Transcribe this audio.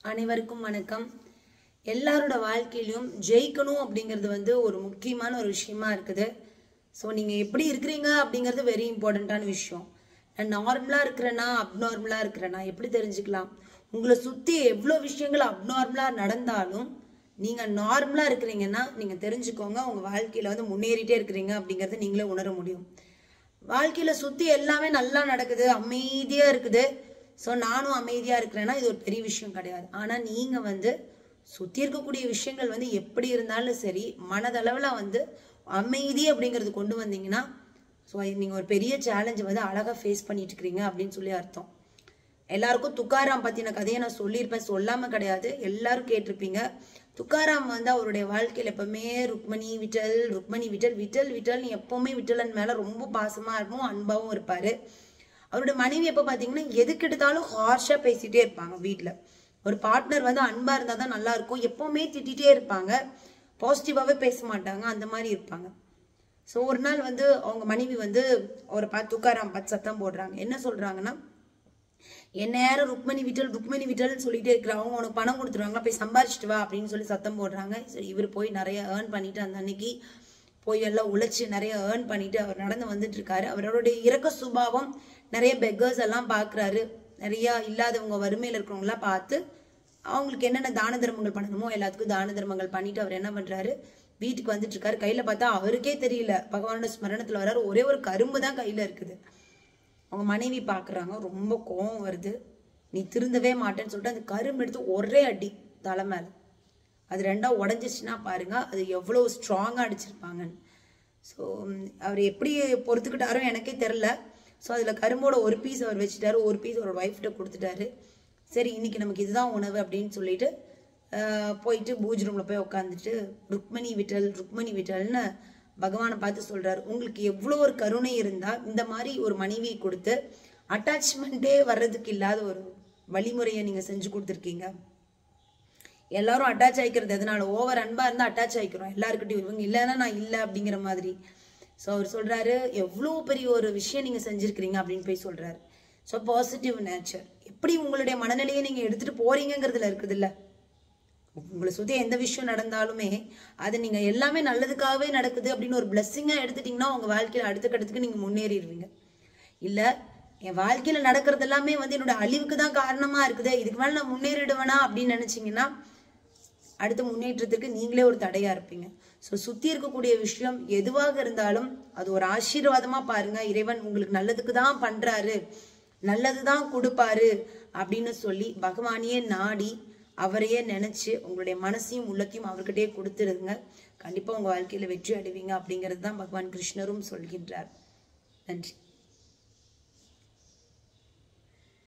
அனைவருக்கும் வணக்கம் எல்லாரோட வாழ்க்கையிலும் ஜெயிக்கணும் அப்படிங்கிறது வந்து ஒரு முக்கியமான ஒரு விஷயமா இருக்குது ஸோ நீங்கள் எப்படி இருக்கிறீங்க அப்படிங்கிறது வெரி இம்பார்ட்டண்ட்டான விஷயம் நான் நார்மலாக இருக்கிறேனா அப்நார்மலாக இருக்கிறேனா எப்படி தெரிஞ்சுக்கலாம் உங்களை சுற்றி எவ்வளோ விஷயங்கள் அப்நார்மலாக நடந்தாலும் நீங்கள் நார்மலாக இருக்கிறீங்கன்னா நீங்கள் தெரிஞ்சுக்கோங்க உங்கள் வாழ்க்கையில் வந்து முன்னேறிட்டே இருக்கிறீங்க அப்படிங்கிறத நீங்களே உணர முடியும் வாழ்க்கையில சுத்தி எல்லாமே நல்லா நடக்குது அமைதியா இருக்குது ஸோ நானும் அமைதியா இருக்கிறேன்னா இது ஒரு பெரிய விஷயம் கிடையாது ஆனா நீங்க வந்து சுத்தி இருக்கக்கூடிய விஷயங்கள் வந்து எப்படி இருந்தாலும் சரி மனதளவுல வந்து அமைதி அப்படிங்கிறது கொண்டு வந்தீங்கன்னா ஸோ நீங்க ஒரு பெரிய சேலஞ்சை வந்து அழகா ஃபேஸ் பண்ணிட்டு இருக்கிறீங்க அப்படின்னு சொல்லி அர்த்தம் எல்லாருக்கும் துக்காராம் பத்தின கதையை நான் சொல்லியிருப்பேன் சொல்லாம கிடையாது எல்லாரும் கேட்டிருப்பீங்க துக்காராம் வந்து அவருடைய வாழ்க்கையில எப்பவுமே ருக்மணி விட்டல் ருக்மணி விட்டல் விட்டல் விட்டல்னு எப்பவுமே விட்டலன் மேல ரொம்ப பாசமா இருக்கும் அன்பாவும் இருப்பாரு அவருடைய மனைவி எப்ப பாத்தீங்கன்னா எதுக்கு எடுத்தாலும் ஹார்ஷா பேசிட்டே இருப்பாங்க வீட்ல ஒரு பார்ட்னர் வந்து அன்பா இருந்தா தான் நல்லா இருக்கும் எப்பவுமே திட்டிகிட்டே இருப்பாங்க பாசிட்டிவாவே பேச மாட்டாங்க அந்த மாதிரி இருப்பாங்க ஸோ ஒரு நாள் வந்து அவங்க மனைவி வந்து அவரை பார்த்து துக்காராம் பார்த்து சத்தம் போடுறாங்க என்ன சொல்றாங்கன்னா என் நேரம் ருக்மணி விட்டல் ருக்மணி விட்டல்னு சொல்லிட்டே இருக்கிறாங்க அவங்க உனக்கு பணம் கொடுத்துருவாங்க போய் சம்பாரிச்சிட்டு வா அப்படின்னு சொல்லி சத்தம் போடுறாங்க சரி இவர் போய் நிறைய ஏர்ன் பண்ணிட்டு அந்த அன்னைக்கு போய் எல்லாம் உழைச்சி நிறைய ஏர்ன் பண்ணிட்டு அவர் நடந்து வந்துட்டு இருக்காரு அவரோடைய இறக்க சுபாவம் நிறைய பெக்கர்ஸ் எல்லாம் பார்க்குறாரு நிறைய இல்லாதவங்க வறுமையில் இருக்கிறவங்களாம் பார்த்து அவங்களுக்கு என்னென்ன தான தர்மங்கள் பண்ணணுமோ எல்லாத்துக்கும் தான தர்மங்கள் பண்ணிட்டு அவர் என்ன பண்றாரு வீட்டுக்கு வந்துட்டு இருக்காரு கையில பார்த்தா அவருக்கே தெரியல பகவானோட ஸ்மரணத்துல வராரு ஒரே ஒரு கரும்பு தான் கையில இருக்குது அவங்க மனைவி பார்க்குறாங்க ரொம்ப கோவம் வருது நீ திருந்தவே மாட்டேன்னு சொல்லிட்டு அந்த கரும்பு எடுத்து ஒரே அடி தலை மேல அது ரெண்டா உடஞ்சிச்சுன்னா பாருங்க அது எவ்வளோ ஸ்ட்ராங்காக அடிச்சிருப்பாங்கன்னு ஸோ அவர் எப்படி பொறுத்துக்கிட்டாரோ எனக்கே தெரில ஸோ அதில் கரும்போட ஒரு பீஸ் அவர் வச்சுட்டாரு ஒரு பீஸ் அவர் ஒய்ஃப்கிட்ட கொடுத்துட்டாரு சரி இன்னைக்கு நமக்கு இதுதான் உணவு அப்படின்னு சொல்லிட்டு ஆஹ், போயிட்டு பூஜ் ரூமில் போய் உட்காந்துட்டு ருக்மணி விட்டல் ருக்மணி விட்டல்னு பகவானை பார்த்து சொல்றாரு உங்களுக்கு எவ்வளோ ஒரு கருணை இருந்தா இந்த மாதிரி ஒரு மனைவியை கொடுத்து அட்டாச்மெண்ட்டே வர்றதுக்கு இல்லாத ஒரு வழிமுறையை நீங்க செஞ்சு கொடுத்துருக்கீங்க எல்லாரும் அட்டாச் ஆயிக்கிறது எதனால ஓவர் அன்பா இருந்தா அட்டாச் ஆயிக்கிறோம் எல்லாருக்கிட்டையும் இவங்க இல்லைன்னா நான் இல்லை அப்படிங்கிற மாதிரி ஸோ அவர் சொல்றாரு எவ்வளோ பெரிய ஒரு விஷயம் நீங்க செஞ்சிருக்கிறீங்க அப்படின்னு போய் சொல்றாரு ஸோ பாசிட்டிவ் நேச்சர் எப்படி உங்களுடைய மனநிலையை நீங்க எடுத்துட்டு போறீங்கிறதுல இருக்குது இல்ல உங்களை சுத்தி எந்த விஷயம் நடந்தாலுமே அது நீங்க எல்லாமே நல்லதுக்காகவே நடக்குது அப்படின்னு ஒரு பிளெஸ்ஸிங்கா எடுத்துட்டீங்கன்னா உங்க வாழ்க்கையில அடுத்த கட்டத்துக்கு நீங்க முன்னேறிடுவீங்க இல்ல என் வாழ்க்கையில நடக்கிறது எல்லாமே வந்து என்னோட அழிவுக்கு தான் காரணமா இருக்குது இதுக்கு மேல நான் முன்னேறிடுவேனா அப்படின்னு நினைச்சீங்கன்னா அடுத்த முன்னேற்றத்துக்கு நீங்களே ஒரு தடையா இருப்பீங்க ஸோ சுத்தி இருக்கக்கூடிய விஷயம் எதுவாக இருந்தாலும் அது ஒரு ஆசீர்வாதமா பாருங்க இறைவன் உங்களுக்கு நல்லதுக்கு தான் பண்றாரு நல்லதுதான் கொடுப்பாரு அப்படின்னு சொல்லி பகவானையே நாடி அவரையே நினைச்சு உங்களுடைய மனசையும் உள்ளத்தையும் அவர்கிட்டயே கொடுத்துருங்க கண்டிப்பா உங்க வாழ்க்கையில வெற்றி அடைவீங்க அப்படிங்கிறது தான் பகவான் கிருஷ்ணரும் சொல்கின்றார் நன்றி